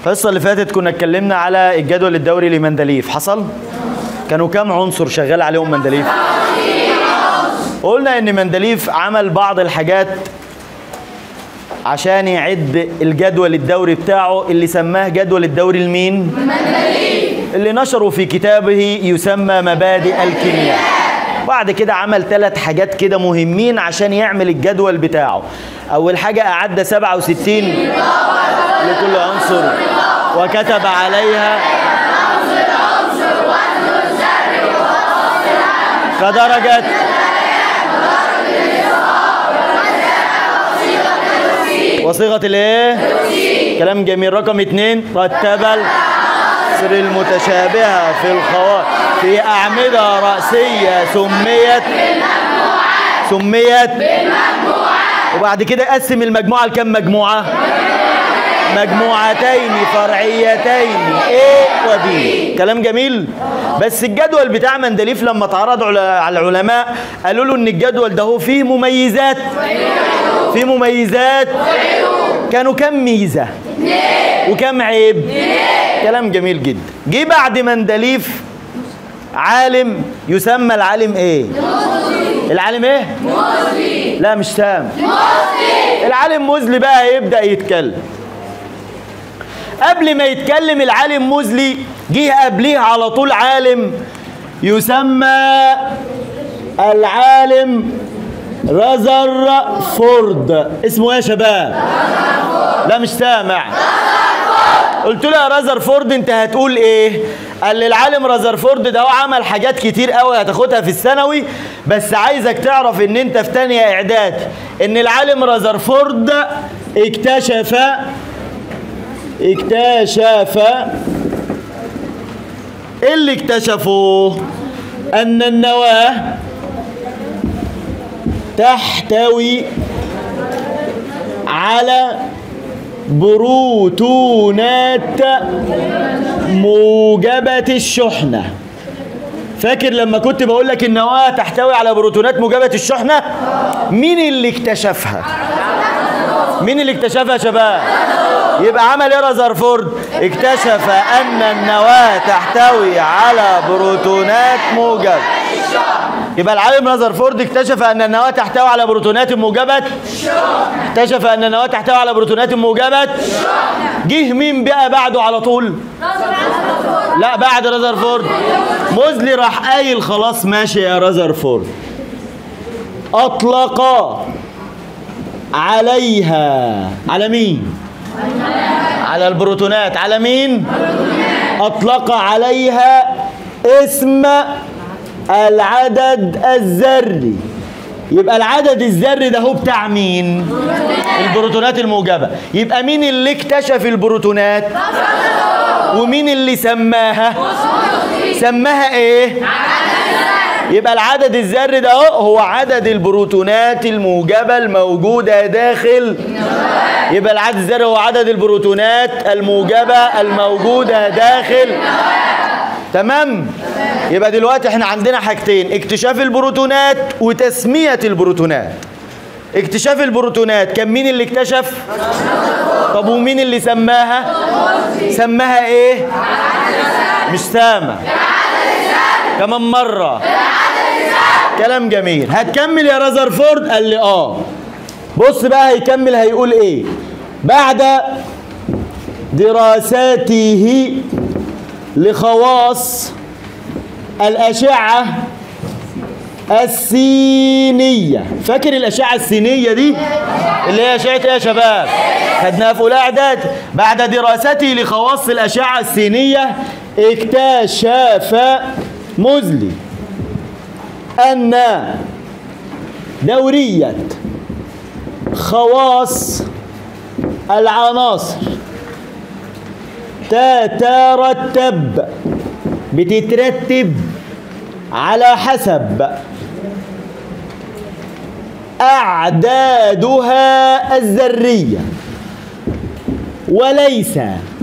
الحصة اللي فاتت كنا اتكلمنا على الجدول الدوري لمندليف حصل؟ كانوا كام عنصر شغال عليهم مندليف؟ قلنا ان مندليف عمل بعض الحاجات عشان يعد الجدول الدوري بتاعه اللي سماه جدول الدوري لمين؟ اللي نشره في كتابه يسمى مبادئ الكيمياء بعد كده عمل ثلاث حاجات كده مهمين عشان يعمل الجدول بتاعه اول حاجة اعد 67 لكل عنصر وكتب عليها كدرجة وصيغة الايه؟ كلام جميل رقم اتنين رتب العناصر المتشابهة في الخواص في أعمدة رأسية سميت سميت وبعد كده قسم المجموعة لكم مجموعة؟ مجموعتين فرعيتين A و B كلام جميل بس الجدول بتاع مندليف لما اتعرض على العلماء قالوا له ان الجدول ده هو فيه مميزات فيه مميزات كانوا كم ميزة وكم عيب كلام جميل جدا جه بعد مندليف عالم يسمى العالم ايه العالم ايه مزلي لا مش سام مزلي العالم مزلي بقى هيبدا يتكلم قبل ما يتكلم العالم مزلي جه قبليه على طول عالم يسمى العالم رذر فورد اسمه ايه يا شباب لا مش سامع قلت له يا رذرفورد انت هتقول ايه قال لي العالم رذرفورد ده هو عمل حاجات كتير قوي هتاخدها في الثانوي بس عايزك تعرف ان انت في تانية اعداد ان العالم رذرفورد اكتشف اكتشف ايه اللي اكتشفه ان النواه تحتوي على بروتونات موجبة الشحنة فاكر لما كنت بقول لك النواة تحتوي على بروتونات موجبة الشحنة مين اللي اكتشفها مين اللي اكتشفها يا شباب يبقى عمل ايه رذرفورد اكتشف ان النواة تحتوي على بروتونات موجبة يبقى العالم رذرفورد اكتشف ان النواه تحتوي على بروتونات موجبه اكتشف ان النواه تحتوي على بروتونات موجبه جه مين بقى بعده على طول لا بعد رذرفورد موزلي راح قايل خلاص ماشي يا رذرفورد اطلق عليها على مين على البروتونات على مين اطلق عليها اسم العدد الذري يبقى العدد الذري ده هو بتاع مين البروتونات الموجبة يبقى مين اللي اكتشف البروتونات ومين اللي سماها سماها ايه يبقى العدد الذري ده هو عدد البروتونات الموجبة الموجودة داخل يبقى العدد الذري هو عدد البروتونات الموجبة الموجودة داخل تمام يبقى دلوقتي احنا عندنا حاجتين اكتشاف البروتونات وتسمية البروتونات اكتشاف البروتونات كان مين اللي اكتشف طب ومين اللي سماها سماها ايه مش سامع كمان مرة كلام جميل هتكمل يا رذرفورد قال لي اه بص بقى هيكمل هيقول ايه بعد دراساته لخواص الأشعة السينية فاكر الأشعة السينية دي اللي هي أشعة إيه يا شباب خدناها في أولى إعداد بعد دراسته لخواص الأشعة السينية اكتشف مزلي أن دورية خواص العناصر تترتب بتترتب على حسب أعدادها الذرية وليس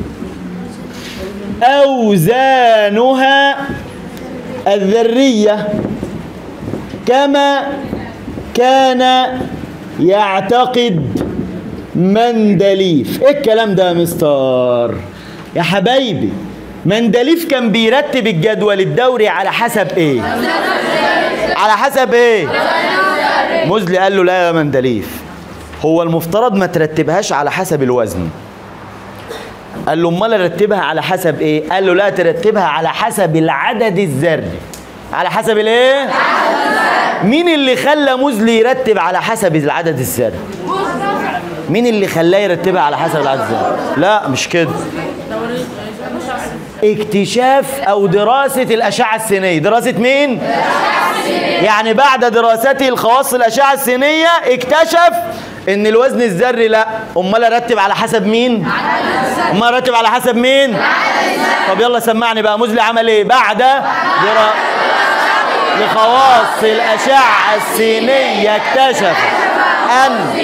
أوزانها الذرية كما كان يعتقد مندليف ايه الكلام ده يا مستر يا حبايبي مندليف كان بيرتب الجدول الدوري على حسب ايه على حسب ايه مزلي قال له لا يا مندليف هو المفترض ما ترتبهاش على حسب الوزن قال له امال ارتبها على حسب ايه قال له لا ترتبها على حسب العدد الذري على حسب الايه مين اللي خلى مزلي يرتب على حسب العدد الذري مين اللي خلاه يرتبها على حسب العدد الذري لا مش كده اكتشاف او دراسة الاشعة السينية دراسة مين يعني بعد دراسته الخواص الاشعة السينية اكتشف ان الوزن الذري لا امال ارتب على حسب مين امال ارتب على حسب مين طب يلا سمعني بقى مزلي عمل ايه بعد دراسة لخواص الاشعة السينية اكتشف ان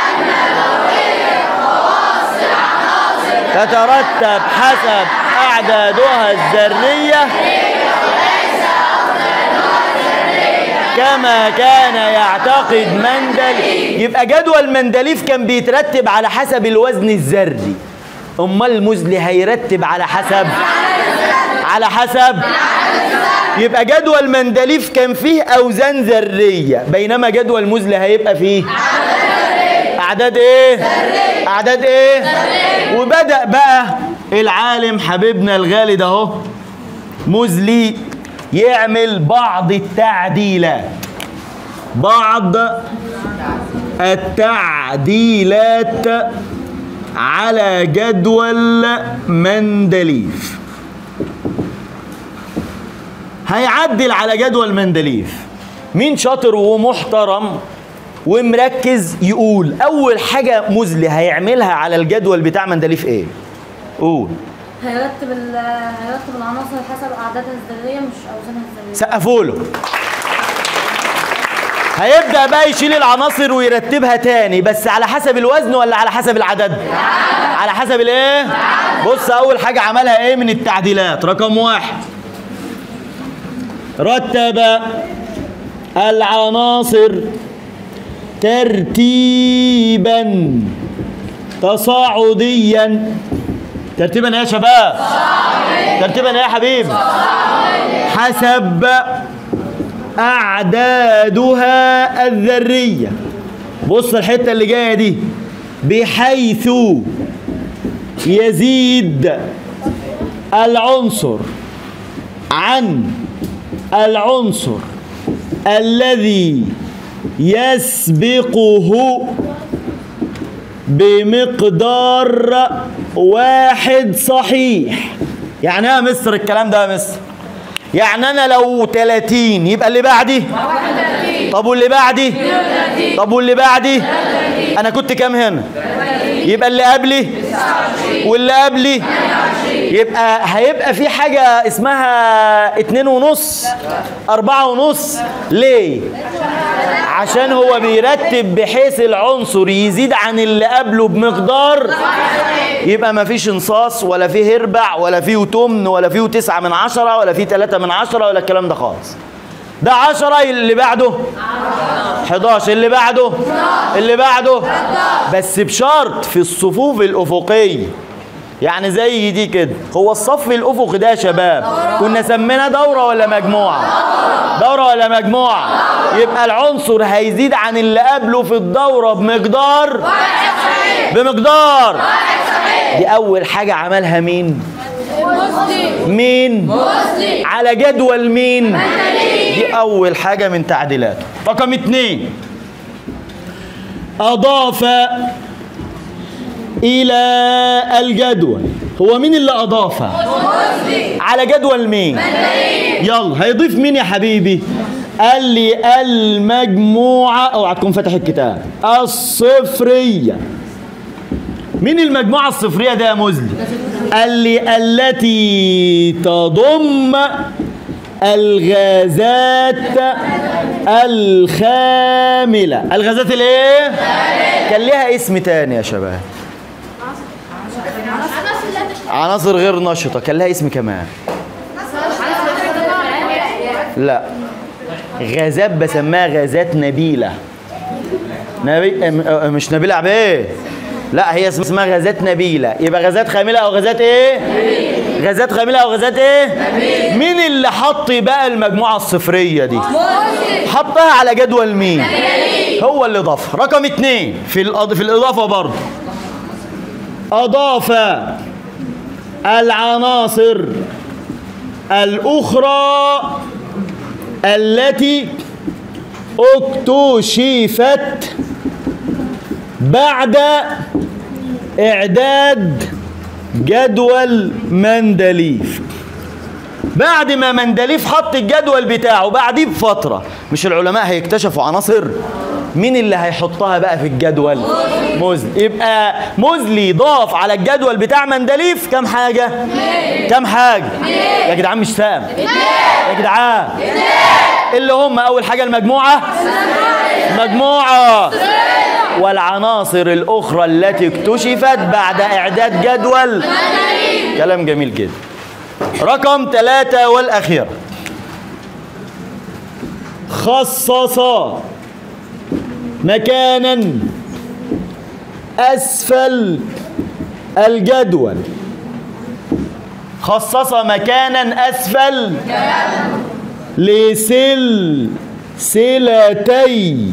تترتب حسب أعدادها الذرية كما كان يعتقد مندليف يبقى جدول مندليف كان بيترتب على حسب الوزن الذري امال المزلي هيرتب على حسب على حسب يبقى جدول مندليف كان فيه اوزان ذريه بينما جدول مزلي هيبقى فيه اعداد ايه اعداد ايه وبدا بقى العالم حبيبنا الغالي ده اهو مزلي يعمل بعض التعديلات بعض التعديلات على جدول مندليف هيعدل على جدول مندليف مين شاطر ومحترم ومركز يقول اول حاجه مزلي هيعملها على الجدول بتاع مندليف ايه قول هيرتب ال- هيرتب العناصر حسب اعدادها الذريه مش اوزانها الذريه سقفوا له هيبدا بقى يشيل العناصر ويرتبها تاني بس على حسب الوزن ولا على حسب العدد على حسب الايه بص اول حاجه عملها ايه من التعديلات رقم واحد رتب العناصر ترتيبا تصاعديا ترتيبا ايه يا شباب ترتيبا ايه يا حبيبي حسب أعدادها الذرية بص الحتة اللي جاية دي بحيث يزيد العنصر عن العنصر الذي يسبقه بمقدار واحد صحيح يعني ايه يا مستر الكلام ده يا مستر يعني انا لو 30 يبقى اللي بعدي طب واللي بعدي طب واللي بعدي انا كنت كام هنا يبقى اللي قبلي واللي قبلي يبقى هيبقى في حاجة اسمها اتنين ونص أربعة ونص ليه؟ عشان هو بيرتب بحيث العنصر يزيد عن اللي قبله بمقدار يبقى ما فيش انصاص ولا فيه هربع ولا فيه تمن ولا فيه تسعة من عشرة ولا فيه تلاتة من عشرة ولا الكلام ده خالص ده عشرة اللي بعده 11 اللي بعده اللي بعده بس بشرط في الصفوف الأفقية يعني زي دي كده هو الصف الأفقي ده يا شباب كنا سميناه دورة ولا مجموعة دورة ولا مجموعة يبقى العنصر هيزيد عن اللي قبله في الدورة بمقدار بمقدار دي أول حاجة عملها مين مين على جدول مين دي أول حاجة من تعديلاته رقم اتنين أضاف إلى الجدول هو مين اللي أضافه على جدول مين يلا هيضيف مين يا حبيبي قال لي المجموعة اوعى تكون فاتح الكتاب الصفرية مين المجموعة الصفرية ده يا مزلي قال لي التي تضم الغازات الخاملة الغازات الايه كان ليها اسم تاني يا شباب عناصر غير نشطة كان لها اسم كمان لا غازات بسميها غازات نبيلة نبي... م- مش نبيلة عبيه لا هي اسمها غازات نبيلة يبقى غازات خاملة أو غازات إيه؟ غازات خاملة أو غازات إيه؟ مين اللي حط بقى المجموعة الصفرية دي؟ حطها على جدول مين؟ هو اللي ضافها رقم اتنين في الأض... في الإضافة برضه أضاف العناصر الأخرى التي اكتشفت بعد إعداد جدول مندليف بعد ما مندليف حط الجدول بتاعه بعديه بفترة مش العلماء هيكتشفوا عناصر مين اللي هيحطها بقى في الجدول موزلي يبقى موزلي ضاف على الجدول بتاع مندليف كم حاجة كم حاجة يا جدعان مش سام يا جدعان اللي هم أول حاجة المجموعة مجموعة والعناصر الأخرى التي اكتشفت بعد إعداد جدول كلام جميل جدا رقم ثلاثة والأخير خصص مكانا أسفل الجدول خصص مكانا أسفل لسلسلتي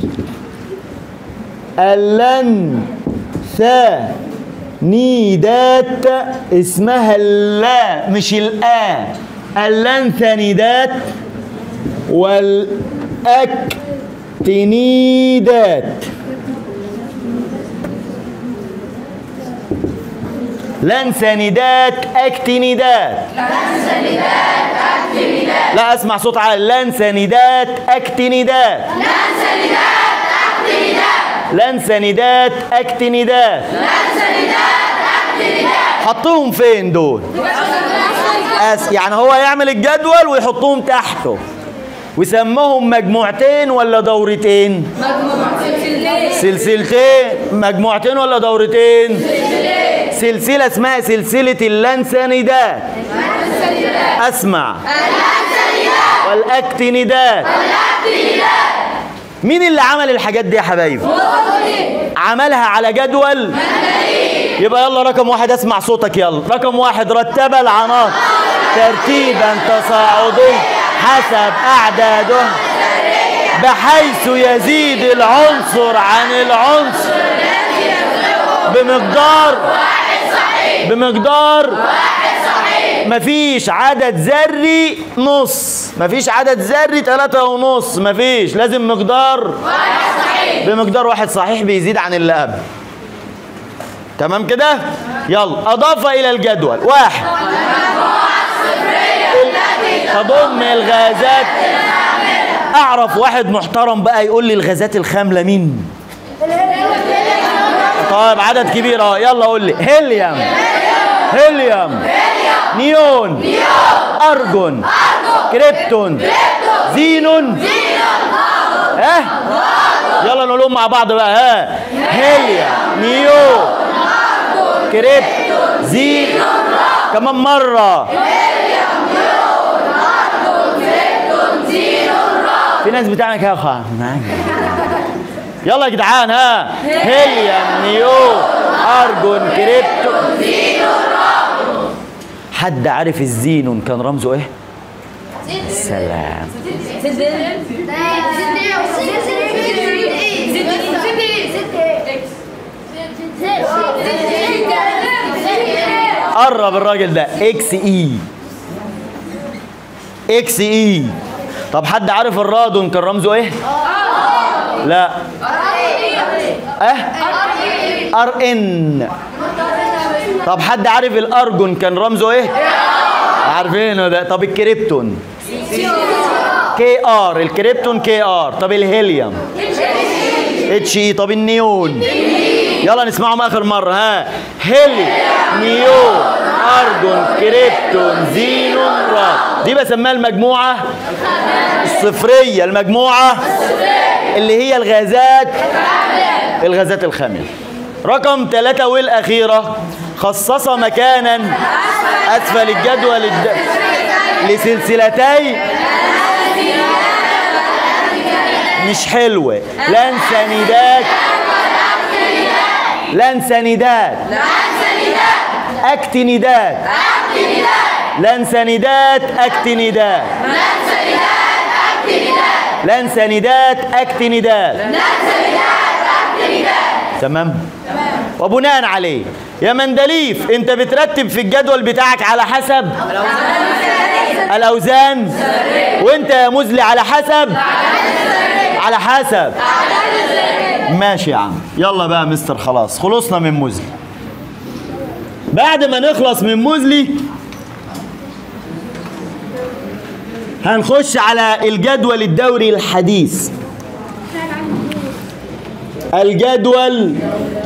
اللانثانيدات اسمها اللا مش الآ اللانثانيدات والأكتينيدات لانثانيدات اكتينيدات لا اسمع صوت عالي لانثانيدات اكتينيدات لانثانيدات اكتينيدات حطهم فين دول أس يعني هو يعمل الجدول ويحطهم تحته ويسموهم مجموعتين ولا دورتين سلسلتين مجموعتين ولا دورتين سلسلة اسمها سلسلة اللانثانيدات اسمع والاكتينيدات مين اللي عمل الحاجات دي يا حبايبي عملها على جدول يبقى يلا رقم واحد اسمع صوتك يلا رقم واحد رتب العناصر ترتيبا تصاعديا حسب اعداده بحيث يزيد العنصر عن العنصر بمقدار بمقدار مفيش عدد ذري نص مفيش عدد ذري ثلاثة ونص مفيش لازم مقدار بمقدار واحد صحيح بيزيد عن اللي قبل تمام كده يلا اضاف الى الجدول واحد تضم الغازات اعرف واحد محترم بقى يقول لي الغازات الخامله مين طيب عدد كبير اه يلا قول لي هيليوم هيليوم نيون ارجون كريبتون زينون ها يلا نقولهم مع بعض بقى ها هيليوم نيون كريبت زين كمان مرة في ناس بتعمل كده خ- يلا يا جدعان ها هيليوم نيو ارجون كريبتو حد عارف الزينون كان رمزه ايه؟ سلام قرب الراجل ده اكس اي اكس اي طب حد عارف الرادون كان رمزه ايه؟ لا اه ار ان طب حد عارف الارجون كان رمزه ايه؟ عارفينه ده طب الكريبتون كي ار الكريبتون كي ار طب الهيليوم اتش اي طب النيون يلا نسمعهم اخر مره ها هيلي نيون ارجون كريبتون زينون راد دي بسميها المجموعه الصفريه المجموعه اللي هي الغازات الغازات الخامله رقم ثلاثة والأخيرة خصص مكانا أسفل الجدول الد... لسلسلتي مش حلوة لانسانيدات لانسانيدات اكتينيدات لانسانيدات اكتينيدات لانسانيدات اكتينيدات تمام وبناء عليه يا مندليف انت بترتب في الجدول بتاعك على حسب الاوزان وانت يا مزلي على حسب على حسب ماشي يا عم يلا بقى يا مستر خلاص خلصنا من مزلي بعد ما نخلص من مزلي هنخش على الجدول الدوري الحديث الجدول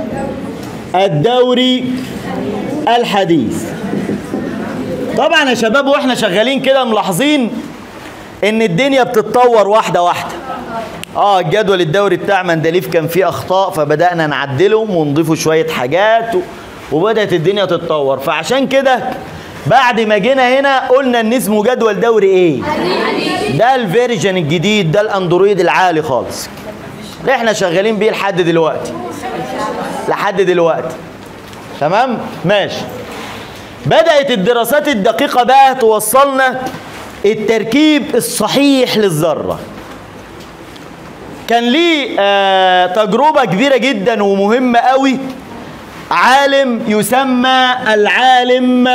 الدوري الحديث طبعا يا شباب واحنا شغالين كده ملاحظين ان الدنيا بتتطور واحده واحده اه الجدول الدوري بتاع مندليف كان فيه اخطاء فبدانا نعدلهم ونضيفوا شويه حاجات و... وبدات الدنيا تتطور فعشان كده بعد ما جينا هنا قلنا ان اسمه جدول دوري ايه ده الفيرجن الجديد ده الاندرويد العالي خالص اللي احنا شغالين بيه لحد دلوقتي لحد دلوقتي تمام ماشي بدأت الدراسات الدقيقة بقى توصلنا التركيب الصحيح للذرة كان ليه آه تجربة كبيرة جدا ومهمة قوي عالم يسمى العالم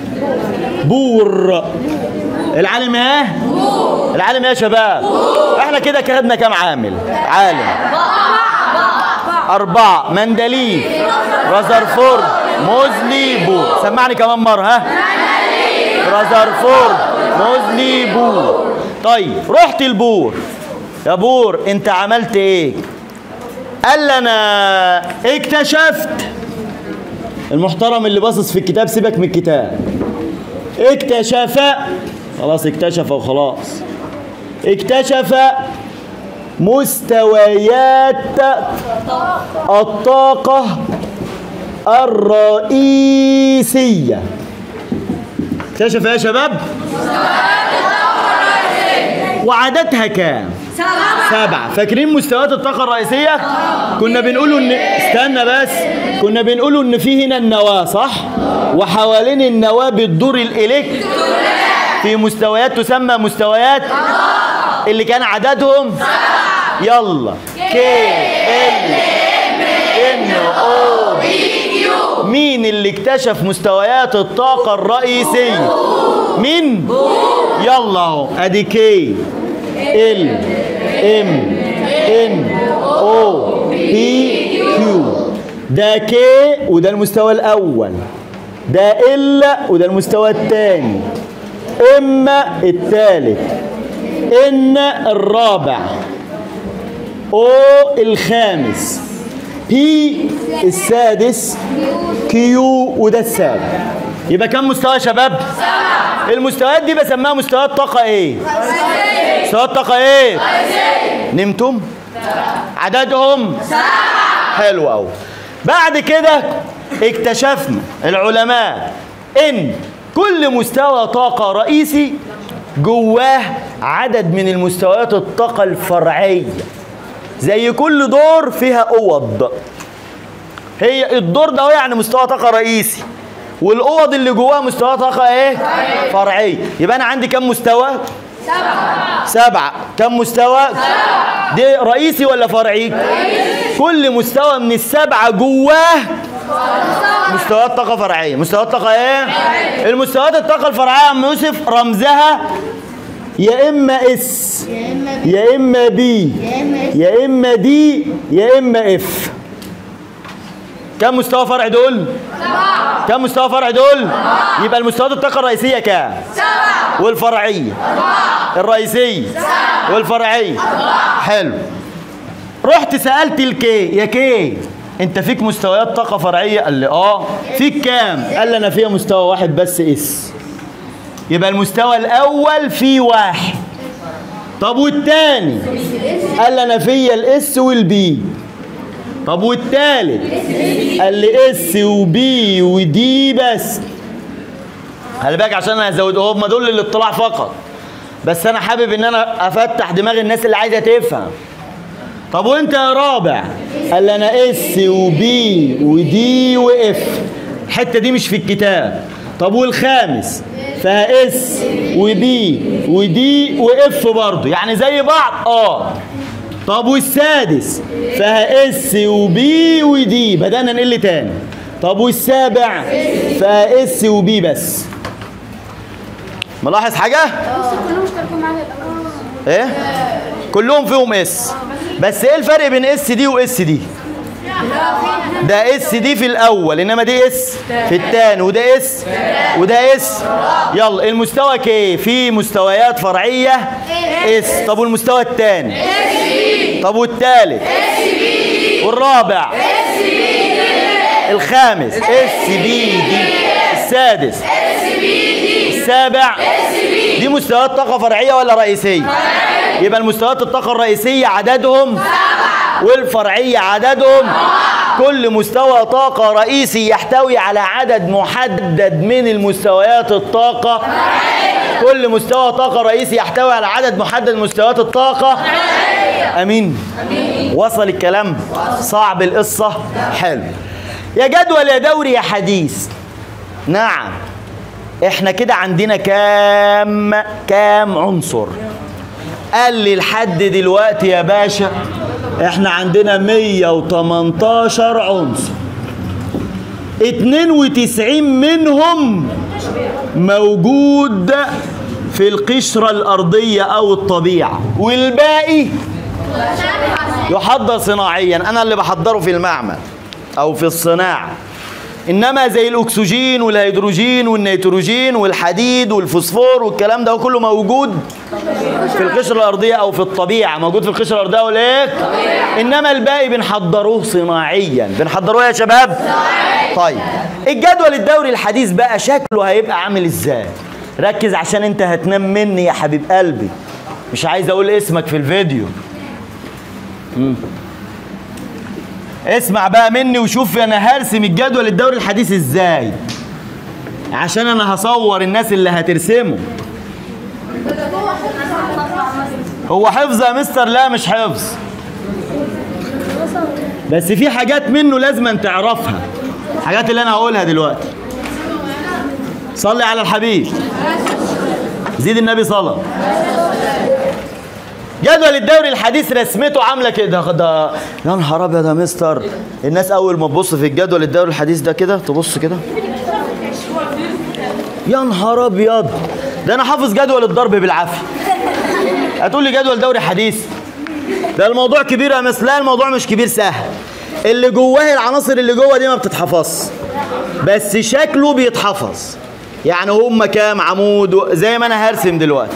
بور العالم ايه؟ العالم ايه يا شباب؟ احنا كده خدنا كام عامل؟ عالم أربعة مندليف رازرفورد موزلي بور سمعني كمان مرة ها رازرفورد موزلي بور طيب رحت البور يا بور انت عملت ايه قال لي انا اكتشفت المحترم اللي باصص في الكتاب سيبك من الكتاب اكتشف خلاص اكتشف وخلاص اكتشف مستويات الطاقة الرئيسية اكتشف يا شباب وعددها كام سبعة فاكرين مستويات الطاقة الرئيسية كنا بنقولوا ان استنى بس كنا بنقولوا ان في هنا النواة صح وحوالين النواة بتدور الالكترون في مستويات تسمى مستويات اللي كان عددهم يلا كي ال ان او مين اللي اكتشف مستويات الطاقة الرئيسية مين يلا اهو ادي كي ال ام ان او بي كيو ده كي وده المستوى الاول ده ال وده المستوى الثاني ام الثالث ان الرابع او الخامس بي السادس كيو وده السابع يبقى كم مستوى يا شباب المستويات دي بسميها مستويات طاقه ايه مستويات طاقه ايه نمتم عددهم حلو قوي بعد كده اكتشفنا العلماء ان كل مستوى طاقه رئيسي جواه عدد من المستويات الطاقه الفرعيه زي كل دور فيها اوض هي الدور ده هو يعني مستوى طاقه رئيسي والاوض اللي جواها مستوى طاقه ايه فرعيه يبقى انا عندي كم مستوى سبعة سبعة كم مستوى سبعة دي رئيسي ولا فرعي رئيسي. كل مستوى من السبعة جواه مستويات طاقة فرعية مستويات طاقة ايه المستويات الطاقة الفرعية يا عم يوسف رمزها يا اما اس يا اما بي يا اما دي يا اما اف كم مستوى فرع دول سبعة كم مستوى فرع دول يبقى المستويات الطاقة الرئيسية كام سبعة والفرعية أربعة الرئيسية سبعة والفرعية أربعة حلو رحت سألت الكي يا كي انت فيك مستويات طاقة فرعية قال لي اه فيك كام قال لي انا فيها مستوى واحد بس اس يبقى المستوى الاول فيه واحد طب والتاني قال لي انا فيا الاس والبي طب والتالت قال لي اس وبي ودي بس خلي بالك عشان انا هزود هم دول للاطلاع فقط بس انا حابب ان انا افتح دماغ الناس اللي عايزه تفهم طب وانت يا رابع قال لي انا اس وبي ودي واف الحته دي مش في الكتاب طب والخامس فيها اس وبي ودي واف برضه يعني زي بعض اه طب والسادس فيها اس وبي ودي بدأنا نقل تاني طب والسابع فيها اس وبي بس ملاحظ حاجة؟ كلهم اشتركوا معانا الاول ايه؟ كلهم فيهم اس بس ايه الفرق بين اس دي واس دي؟ ده اس دي في الاول انما دي اس في الثاني وده اس وده اس يلا المستوى كي في مستويات فرعيه اس طب والمستوى الثاني طب والثالث والرابع الخامس اس بي دي السادس السابع دي مستويات طاقه فرعيه ولا رئيسيه يبقى المستويات الطاقه الرئيسيه عددهم والفرعيه عددهم كل مستوى طاقة رئيسي يحتوي على عدد محدد من المستويات الطاقة كل مستوى طاقة رئيسي يحتوي على عدد محدد من مستويات الطاقة أمين وصل الكلام صعب القصة حلو يا جدول يا دوري يا حديث نعم احنا كده عندنا كام كام عنصر قال لي لحد دلوقتي يا باشا احنا عندنا 118 عنصر 92 منهم موجود في القشرة الأرضية أو الطبيعة والباقي يحضر صناعيا أنا اللي بحضره في المعمل أو في الصناعة إنما زي الأكسجين والهيدروجين والنيتروجين والحديد والفوسفور والكلام ده كله موجود في القشرة الأرضية أو في الطبيعة موجود في القشرة الأرضية والإيه؟ إنما الباقي بنحضروه صناعيا بنحضروه يا شباب؟ طيب الجدول الدوري الحديث بقى شكله هيبقى عامل إزاي؟ ركز عشان أنت هتنام مني يا حبيب قلبي مش عايز أقول اسمك في الفيديو مم. اسمع بقى مني وشوف انا هرسم الجدول الدوري الحديث ازاي عشان انا هصور الناس اللي هترسمه هو حفظ يا مستر لا مش حفظ بس في حاجات منه لازم تعرفها حاجات اللي انا هقولها دلوقتي صلي على الحبيب زيد النبي صلى جدول الدوري الحديث رسمته عامله كده ده يا نهار ابيض يا مستر الناس اول ما تبص في الجدول الدوري الحديث ده كده تبص كده يا نهار ابيض ده انا حافظ جدول الضرب بالعافيه هتقول لي جدول دوري حديث ده الموضوع كبير يا مس لا الموضوع مش كبير سهل اللي جواه العناصر اللي جوه دي ما بتتحفظش بس شكله بيتحفظ يعني هم كام عمود و- زي ما انا هرسم دلوقتي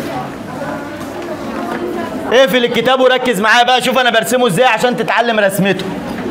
اقفل الكتاب وركز معايا بقى شوف انا برسمه ازاي عشان تتعلم رسمته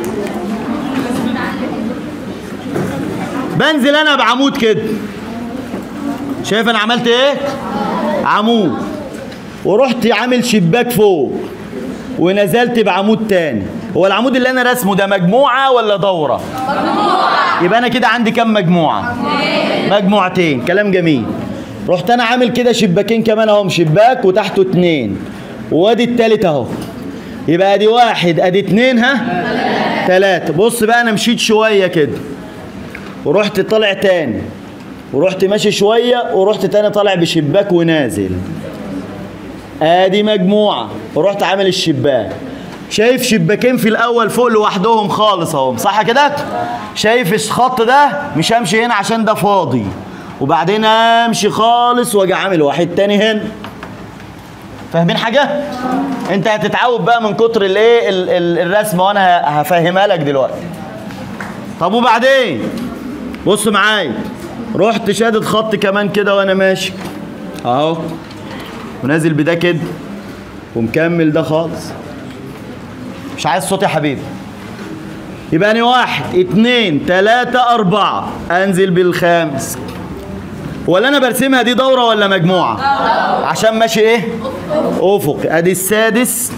بنزل انا بعمود كده شايف انا عملت ايه عمود ورحت عامل شباك فوق ونزلت بعمود تاني هو العمود اللي انا رسمه ده مجموعه ولا دوره مجموعه يبقى انا كده عندي كام مجموعه مجموعتين كلام جميل رحت انا عامل كده شباكين كمان اهم شباك وتحته اتنين وادي التالت اهو يبقى ادي واحد ادي اتنين ها تلاتة بص بقى انا مشيت شوية كده ورحت طالع تاني ورحت ماشي شوية ورحت تاني طالع بشباك ونازل ادي مجموعة ورحت عامل الشباك شايف شباكين في الاول فوق لوحدهم خالص اهم صح كده شايف الخط ده مش همشي هنا عشان ده فاضي وبعدين امشي خالص واجي عامل واحد تاني هنا فاهمين حاجه انت هتتعود بقى من كتر الايه ال- ال- الرسمه وانا ه- هفهمها لك دلوقتي طب وبعدين بص معايا رحت شادد خط كمان كده وانا ماشي اهو ونازل بده كده ومكمل ده خالص مش عايز صوت يا حبيبي يبقى انا واحد اتنين تلاتة اربعة انزل بالخامس ولا انا برسمها دي دورة ولا مجموعة عشان ماشي ايه افق ادي السادس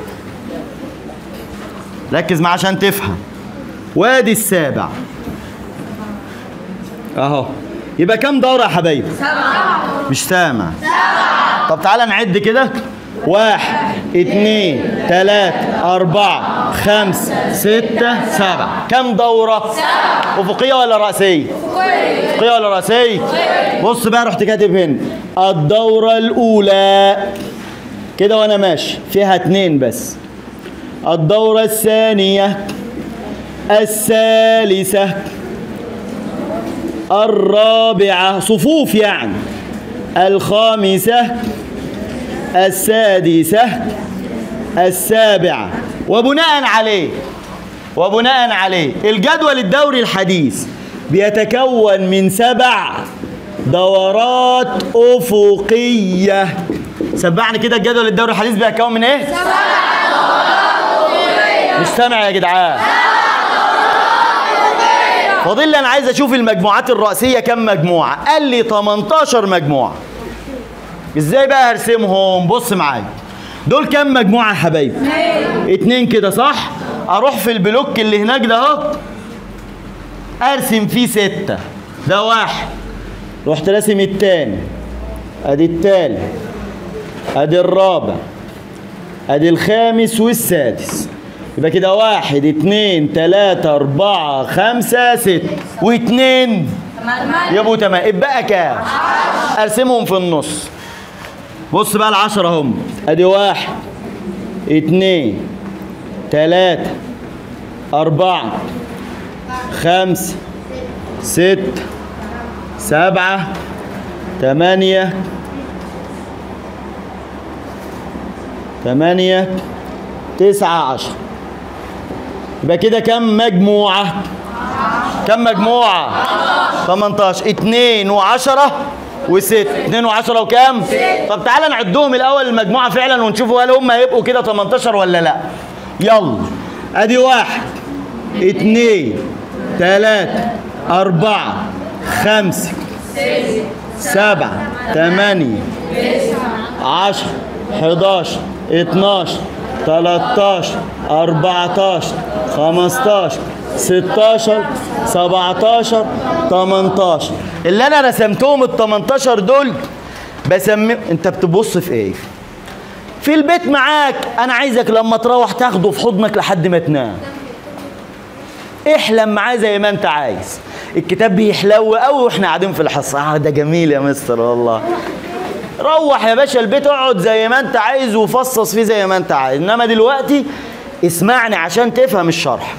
ركز معاه عشان تفهم وادي السابع اهو يبقى كام دورة يا حبايبي سبعة مش سامع طب تعالى نعد كده واحد اتنين تلاتة أربعة خمسة ستة سبعة كم دورة؟ أفقية ولا رأسية؟ أفقية ولا رأسية؟ بص بقى رحت كاتب هنا الدورة الأولى كده وأنا ماشي فيها اتنين بس الدورة الثانية الثالثة الرابعة صفوف يعني الخامسة السادسة السابعة وبناء عليه وبناء عليه الجدول الدوري الحديث بيتكون من سبع دورات أفقية سبعني كده الجدول الدوري الحديث بيتكون من ايه؟ سبع مش سامع يا جدعان فاضل لي انا عايز اشوف المجموعات الرئيسيه كم مجموعه قال لي 18 مجموعه ازاي بقى هرسمهم بص معايا دول كم مجموعه يا حبايبي اتنين كده صح اروح في البلوك اللي هناك ده اهو ارسم فيه ستة ده واحد رحت راسم التاني ادي التالت ادي الرابع ادي الخامس والسادس يبقى كده واحد اتنين تلاتة اربعة خمسة ستة واتنين يبقوا تمام اتبقى كام؟ ارسمهم في النص بص بقى العشرة هم ادي واحد اتنين تلاتة أربعة خمسة ستة سبعة تمانية تمانية تسعة عشر يبقى كده كم مجموعة؟ كم مجموعة؟ 18 2 و10 و6 2 و10 وكام؟ طب تعالى نعدهم الأول المجموعة فعلا ونشوفوا هل هم هيبقوا كده 18 ولا لا يلا أدي واحد اتنين تلاتة أربعة خمسة سبعة تمانية عشرة حداشر اتناشر تلاتاشر أربعتاشر خمستاشر ستاشر سبعتاشر تمنتاشر اللي أنا رسمتهم التمنتاشر دول بسمي أنت بتبص في إيه؟ في البيت معاك أنا عايزك لما تروح تاخده في حضنك لحد ما تنام احلم معاه زي ما انت عايز الكتاب بيحلو قوي واحنا قاعدين في الحصه اه ده جميل يا مستر والله روح يا باشا البيت اقعد زي ما انت عايز وفصص فيه زي ما انت عايز انما دلوقتي اسمعني عشان تفهم الشرح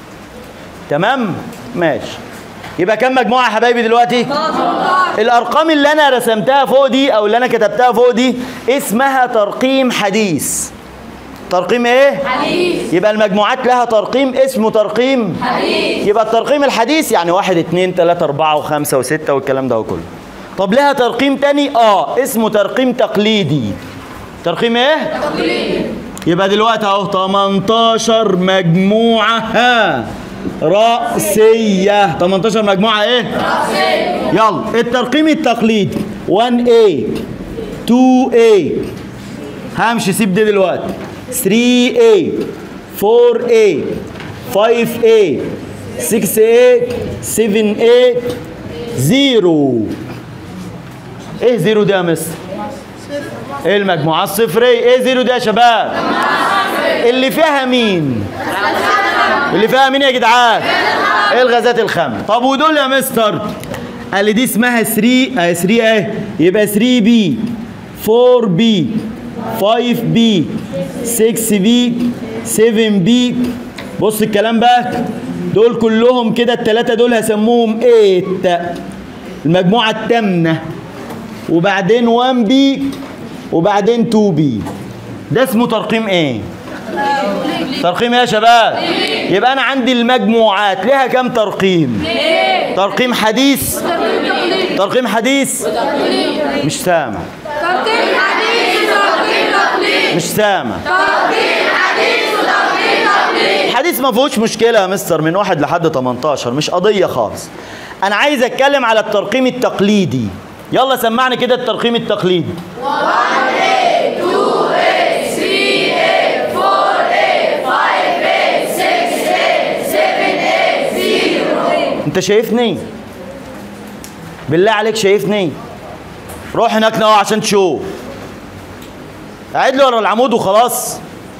تمام ماشي يبقى كم مجموعه يا حبايبي دلوقتي الارقام اللي انا رسمتها فوق دي او اللي انا كتبتها فوق دي اسمها ترقيم حديث ترقيم ايه حديث يبقى المجموعات لها ترقيم اسمه ترقيم حديث يبقى الترقيم الحديث يعني واحد اتنين تلاتة أربعة وخمسة وستة والكلام ده كله طب لها ترقيم تاني اه اسمه ترقيم تقليدي ترقيم ايه؟ تقليد يبقى دلوقتي اهو 18 مجموعة ها رأسية 18 مجموعة ايه؟ رأسية يلا الترقيم التقليدي 1A 2A همشي سيب دي دلوقتي 3A 4A 5A 6A 7A 0 ايه زيرو دي يا مستر؟ ايه المجموعة الصفرية؟ ايه زيرو دي يا شباب؟ اللي فيها مين؟ اللي فيها مين يا جدعان؟ ايه الغازات الخام طب ودول يا مستر قال لي دي اسمها 3 اه 3 اهي يبقى 3 بي 4 بي 5 بي 6 بي 7 بي بص الكلام بقى دول كلهم كده الثلاثه دول هسموهم 8 المجموعه الثامنه وبعدين 1 بي وبعدين 2 بي ده اسمه ترقيم ايه ترقيم ايه يا شباب يبقى انا عندي المجموعات لها كم ترقيم ترقيم حديث تقليد ترقيم حديث تقليد مش سامع تقليد حديث وتقليد تقليد مش سامع تقليد حديث وتقليد تقليد الحديث ما فيهوش مشكله يا مستر من واحد لحد 18 مش قضيه خالص انا عايز اتكلم على الترقيم التقليدي يلا سمعني كده الترقيم التقليدي انت شايفني بالله عليك شايفني روح هناك نقع عشان تشوف اعد لي ورا العمود وخلاص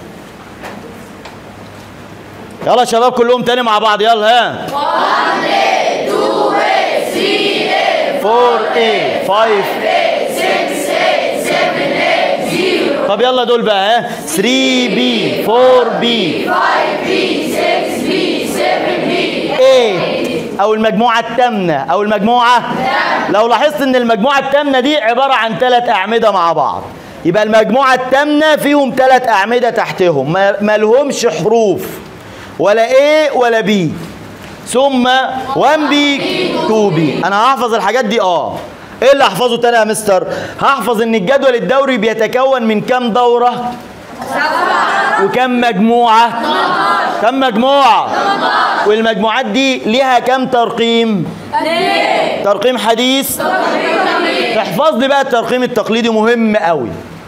يلا يا شباب كلهم تاني مع بعض يلا ها 1 A 2 A 3 A 4 A 5 A 6 A 7 A 0 طب يلا دول بقى ها 3 B 4 B 5 B 6 B 7 B A او المجموعه الثامنه او المجموعه لو لاحظت ان المجموعه الثامنه دي عباره عن ثلاث اعمده مع بعض يبقى المجموعه الثامنه فيهم ثلاث اعمده تحتهم ما ما لهمش حروف ولا A ولا B ثم 1 B 2 B انا هحفظ الحاجات دي اه ايه اللي هحفظه تاني يا مستر هحفظ ان الجدول الدوري بيتكون من كام دوره وكم مجموعه كم مجموعه والمجموعات دي ليها كم ترقيم ترقيم حديث احفظ لي بقى الترقيم التقليدي مهم قوي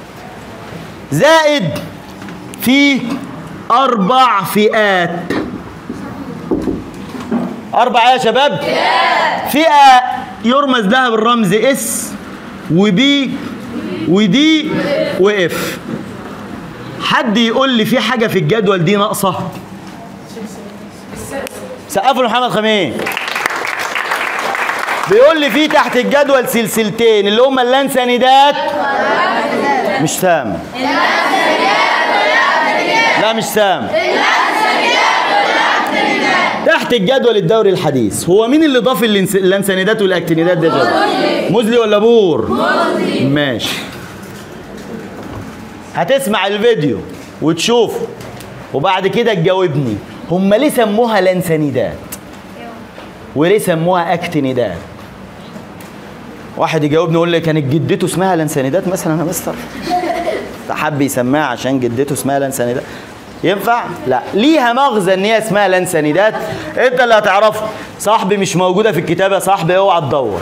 زائد في اربع فئات اربع ايه يا شباب فئه يرمز لها بالرمز اس وبي ودي واف حد يقول لي في حاجه في الجدول دي ناقصه سقفوا لمحمد خميس بيقول لي في تحت الجدول سلسلتين اللي هما اللانسانيدات مش سام لا مش سام تحت الجدول الدوري الحديث هو مين اللي ضاف اللانس- اللانسانيدات والاكتينيدات ده جدول مزلي ولا بور مزلي ماشي هتسمع الفيديو وتشوفه وبعد كده تجاوبني هم ليه سموها لانسانيدات وليه سموها اكتينيدات واحد يجاوبني يقول لي كانت جدته اسمها لانسانيدات مثلا يا مستر حب يسميها عشان جدته اسمها لانسانيدات ينفع؟ لا ليها مغزى ان هي اسمها لانسانيدات انت اللي هتعرفه صاحبي مش موجوده في الكتاب يا صاحبي اوعى تدور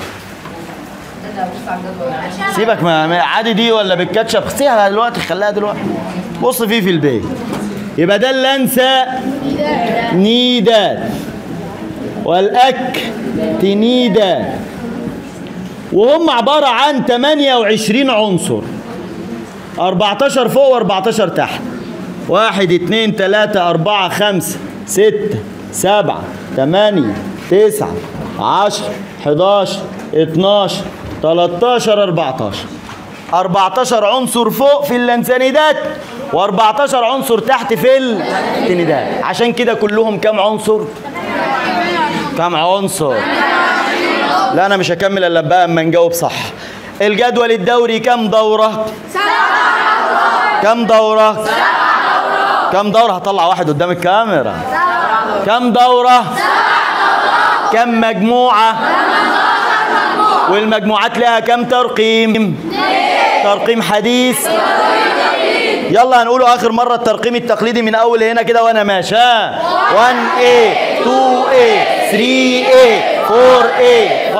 سيبك ما ما- عادي دي ولا بالكاتشب سيبها دلوقتي خليها دلوقتي بص فيه في البيت يبقى ده اللانسا نيدات والاك تنيدات وهم عبارة عن 28 عنصر 14 فوق و14 تحت واحد اتنين تلاتة أربعة خمسة ستة سبعة تمانية تسعة عشر حداشر اتناشر تلاتاشر أربعتاشر 14 عنصر فوق في اللانسانيدات و14 عنصر تحت في التنيدات عشان كده كلهم كام عنصر؟ كام عنصر؟ لا انا مش هكمل الا بقى اما نجاوب صح الجدول الدوري كام دورة؟ كام دورة؟ كام دورة؟ هطلع واحد قدام الكاميرا كام دورة؟ كام مجموعة؟ والمجموعات لها كام ترقيم؟ ترقيم حديث يلا هنقوله اخر مره الترقيم التقليدي من اول هنا كده وانا ماشي ها 1A 2A 3A 4A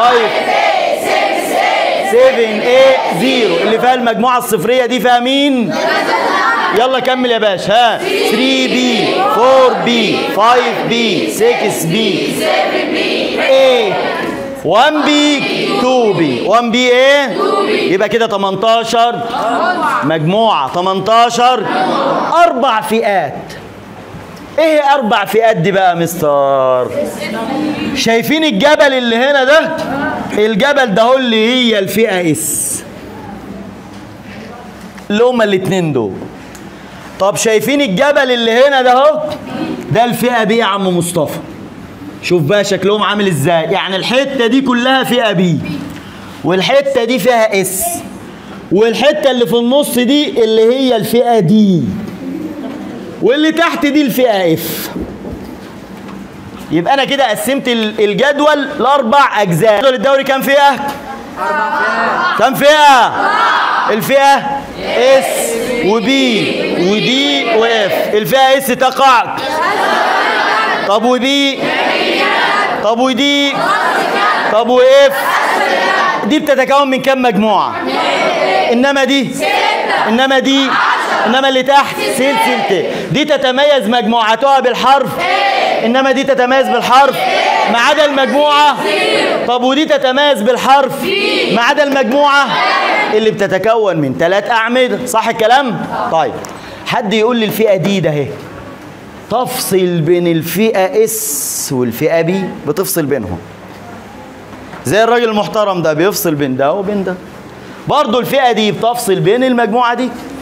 5 7A 0 اللي فيها المجموعه الصفريه دي فيها مين؟ يلا كمل يا باشا ها 3B 4B 5B 6B 7B A 1B 2B 1B ايه؟ يبقى كده 18 مجموعة 18 أربع فئات ايه أربع فئات دي بقى يا مستر؟ شايفين الجبل اللي هنا ده؟ الجبل ده هو اللي هي الفئة اس اللي هما الاتنين دول طب شايفين الجبل اللي هنا ده اهو؟ ده الفئة بي يا عم مصطفى شوف بقى شكلهم عامل ازاي يعني الحته دي كلها فيها بي والحته دي فيها اس والحته اللي في النص دي اللي هي الفئه دي واللي تحت دي الفئه اف يبقى انا كده قسمت ال- الجدول لاربع اجزاء الجدول الدوري كام فئه كام فئه الفئه اس وبي ودي واف الفئه اس تقع طب ودي طب ودي طب واف دي بتتكون من كام مجموعة انما دي انما دي انما اللي تحت سلسلتين دي تتميز مجموعتها بالحرف انما دي تتميز بالحرف ما عدا المجموعة طب ودي تتميز بالحرف ما عدا المجموعة اللي بتتكون من ثلاث أعمدة صح الكلام؟ طيب حد يقول لي الفئة دي ده اهي تفصل بين الفئة اس والفئة بي بتفصل بينهم زي الراجل المحترم ده بيفصل بين ده وبين ده برضه الفئة دي بتفصل بين المجموعة دي